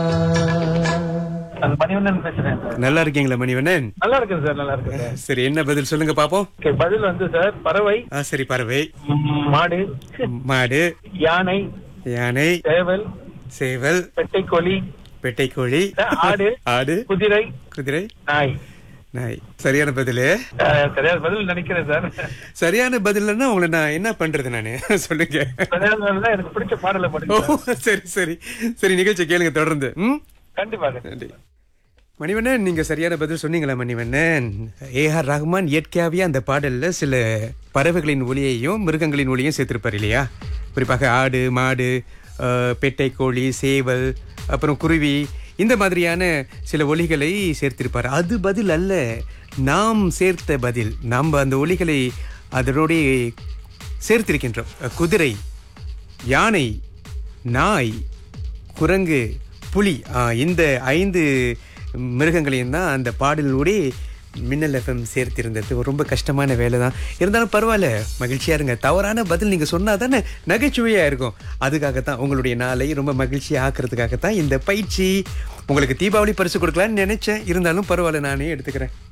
அது மணிவண்ணன் பேசுறேன் நல்லா இருக்கீங்களா மணிவண்ணன் நல்லா இருக்கு சார் நல்லா இருக்கு சார் சரி என்ன பதில் சொல்லுங்க பாப்போம் Okay, பதில் வந்து சார் பறவை ஆ, சரி பறவை ம், மாடு மாடு யானை யானை சேவல் சேவல் பெட்டைக்கோழி பெட்டைக்கோழி ஆடு ஆடு குதிரை குதிரை நாய் நாய் சரியான பதிலு அஹ், சரியான பதில் நினைக்கிறேன் சார் சரியான பதில்னா உங்களை நான் என்ன பண்றது நானு சொல்லுங்க சரியான பதில் தான் எனக்கு பிடிச்ச பாடலை ஓ படிச்சு சரி சரி சரி நிகழ்ச்சி கேளுங்க தொடர்ந்து ம் கண்டிப்பாக நன்றி மணிவண்ணன் நீங்க சரியான பதில் சொன்னீங்களா மணிவண்ணன் ஏ ஆர் ரஹ்மான் இயற்கையாவே அந்த பாடல்ல சில பறவைகளின் ஒளியையும் மிருகங்களின் ஒளியையும் சேர்த்திருப்பார் இல்லையா குறிப்பாக ஆடு மாடு அஹ், பெட்டை கோழி சேவல் அப்புறம் குருவி இந்த மாதிரியான சில ஒலிகளை சேர்த்திருப்பார் அது பதில் அல்ல நாம் சேர்த்த பதில் நாம் அந்த ஒலிகளை அதனோட சேர்த்திருக்கின்றோம் அஹ், குதிரை யானை நாய் குரங்கு புலி ஆ, இந்த ஐந்து மிருகங்களையும் தான் அந்த பாடலோட மின்னல் எஃப்எம் சேர்த்திருந்தது ஒரு ரொம்ப கஷ்டமான வேலை தான் இருந்தாலும் பரவாயில்ல மகிழ்ச்சியா இருங்க தவறான பதில் நீங்க சொன்னா தானே நகைச்சுவையா இருக்கும் அதுக்காகத்தான் உங்களுடைய நாளை ரொம்ப மகிழ்ச்சியா ஆக்குறதுக்காகத்தான் இந்த பயிற்சி உங்களுக்கு தீபாவளி பரிசு கொடுக்கலாம்னு நினைச்சேன் இருந்தாலும் பரவாயில்ல நானே எடுத்துக்கிறேன்